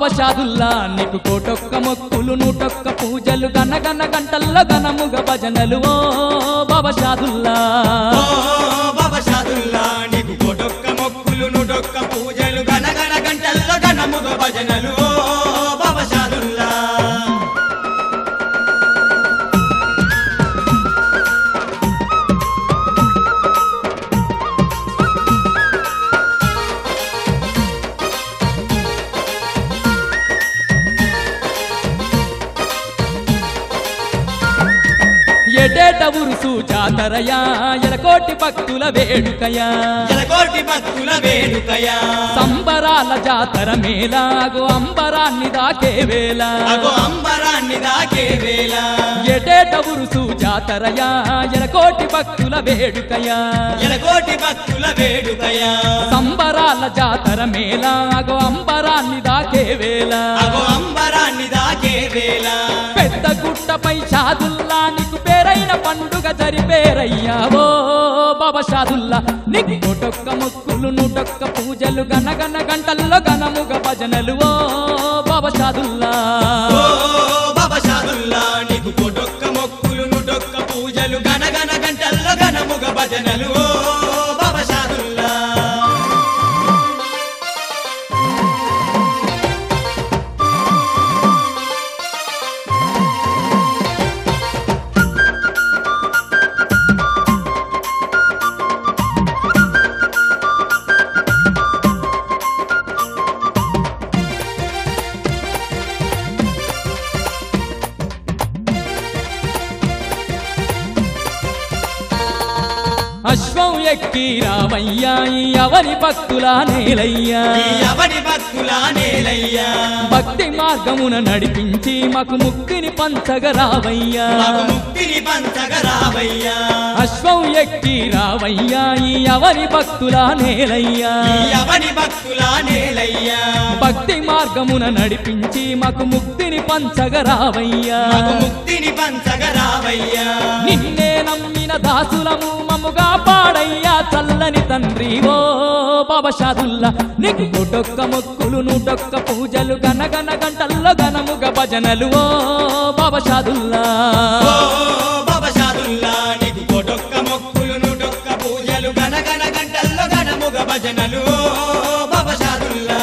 బాబా షాదుల్లా నీకు కోటొక్క మొక్కులు నూటొక్క పూజలు గనగన గంటల్లో గనముగ భజనలు ఓ బాబా షాదుల్లా ఓ బాబా షాదుల్లా నీకు కోటొక్క మొక్కులు నూటొక్క పూజలు గనగన గంటల్లో గణముగ భజనలు ఓ బాబా షాదుల్లా ఎటేట ఉరుసు జాతరయా ఎలకోటి భక్తుల వేడుకయా జలకోటి భక్తుల వేడుకయా సంబరాల జాతర మేలాగు అంబరాన్ని దాకే వేళ అగో అంబరాన్ని దాకే వేళ ఎటేట ఉరుసు జాతరయా ఎలకోటి భక్తుల వేడుకయా జలకోటి భక్తుల వేడుకయా సంబరాల జాతర మేలాగు అంబరాన్ని దాకే వేళ అగో అంబరాన్ని దాకే వేళ పెద్ద గుట్టపై షాదుల్లా నీకు పేరైన పండుగ జరిపేరయ్యా ఓ బాబా షాదుల్లా నీకు నూటొక్క మొక్కులు నూటొక్క పూజలు గనగన గంటల్లో గనముగ భజనలు ఓ బాబా షాదుల్లా ఓ బాబా షాదుల్లా నీకు కోటొక్క మొక్కులు నూటొక్క పూజలు గనగన గంటల్లో గణముగ భజనలు ఓ బాబా షాదుల్లా అశ్వం ఎక్కి రావయ్యా ఈ అవని భక్తుల నేలయ్యా ఈ అవని భక్తుల నేలయ్యా భక్తి మార్గమున నడిపించి మాకు ముక్తిని పంచగ రావయ్యా మాకు ముక్తిని పంచగ రావయ్యా అశ్వం ఎక్కి రావయ్యా ఈ అవని భక్తుల నేలయ్యా ఈ అవని భక్తుల నేలయ్యా భక్తి మార్గమున నడిపించి మాకు ముక్తిని పంచగ రావయ్యా మాకు ముక్తిని పంచగ రావయ్యా నిన్నే నమ్మిన దాసులము మమ్ముగా పాడయ్యా చల్లని తండ్రి ఓ బాబా షాదుల్లా నీకు నూటొక్క మొక్కులు నూటొక్క పూజలు గనగన గంటల్లో గనముగ భజనలు ఓ బాబా షాదుల్లా ఓ బాబా షాదుల్లా నీకు కోటొక్క మొక్కులు నూటొక్క పూజలు గనగన గంటల్లో గణముగ భజనలు ఓ బాబా షాదుల్లా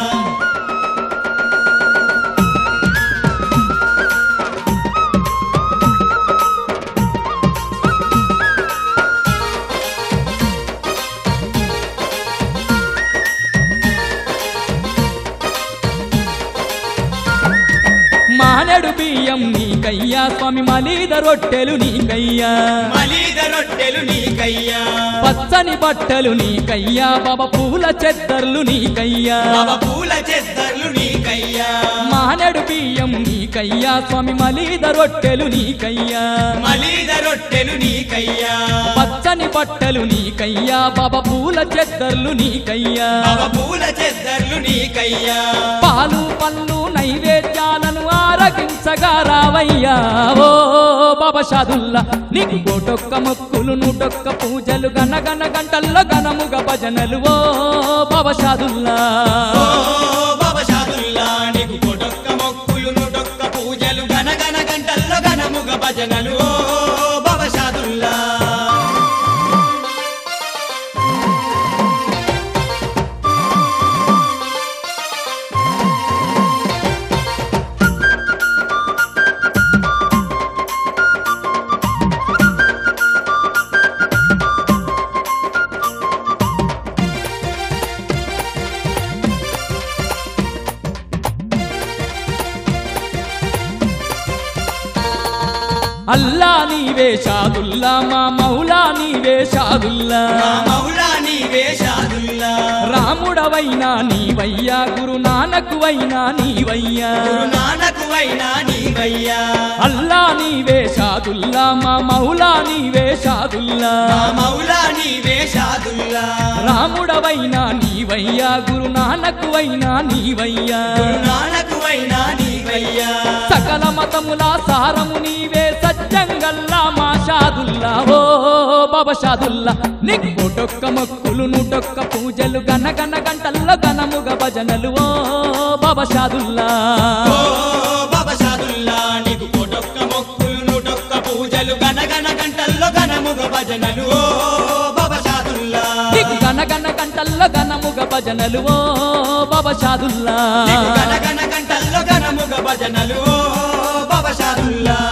మానెడు బియ్యం నీకయ్యా స్వామి మలీద రొట్టెలు నీకయ్యా మలీద రొట్టెలు నీకయ్యా పచ్చని బట్టలు నీకయ్యా బాబా పూల చెద్దర్లు నీకయ్యా బాబా పూల చెద్దర్లు నీకయ్యా మానెడు బియ్యం నీకయ్యా స్వామి మలీద రొట్టెలు నీకయ్యా మలీద రొట్టెలు నీకయ్యా పచ్చని బట్టలు నీకయ్యా బాబా పూల చెద్దర్లు నీకయ్యా బాబా పూల చెద్దర్లు నీకయ్యా పాలు పళ్ళు నైవేద్యాలను ఆరగించగా రావయ్యా ఓ బాబా షాదుల్లా నీకు కోటొక్క మొక్కులు నూటొక్క పూజలు గనగన గంటల్లో గనముగ భజనలు ఓ బాబా షాదుల్లా ఓ బాబా షాదుల్లా నీకు కోటొక్క మొక్కులు నూటొక్క పూజలు గనగన గంటల్లో గణముగ భజనలు ఓ బాబా షాదుల్లా అల్లా నీవే షాదుల్లా మా మౌలా నీవే షాదుల్లా మా మౌలా నీవే షాదుల్లా రాముడవైనా నీవయ్యా గురు నానకువైనా నీవయ్యా గురు నానకువైనా నీవయ్యా అల్లా నీవే షాదుల్లా మా మౌలా నీవే షాదుల్లా మా మౌలా నీవే షాదుల్లా రాముడవైనా నీవయ్యా గురు నానకువైనా నీవయ్యా గురు నానకువైనా నీవయ్యా సకల మతముల సారము నీవే సత్య సత్యంగల్లా మా షాదుల్లా ఓ బాబా షాదుల్లా నీకు కోటొక్క మొక్కులు నూటొక్క పూజలు గన గన గంటల్లో గనముగ భజనలు ఓ బాబా షాదుల్లా ఓ బాబా షాదుల్లా నీకు కోటొక్క మొక్కులు నూటొక్క పూజలు గనగన గంటల్లో గనముగ భజనలు ఓ బాబా షాదుల్లా నీకు గన గన గంటల్లో గనముగ భజనలు ఓ బాబా షాదుల్లా నీకు గనగన గంటల్లో గనముగ భజనలు ఓ బాబా షాదుల్లా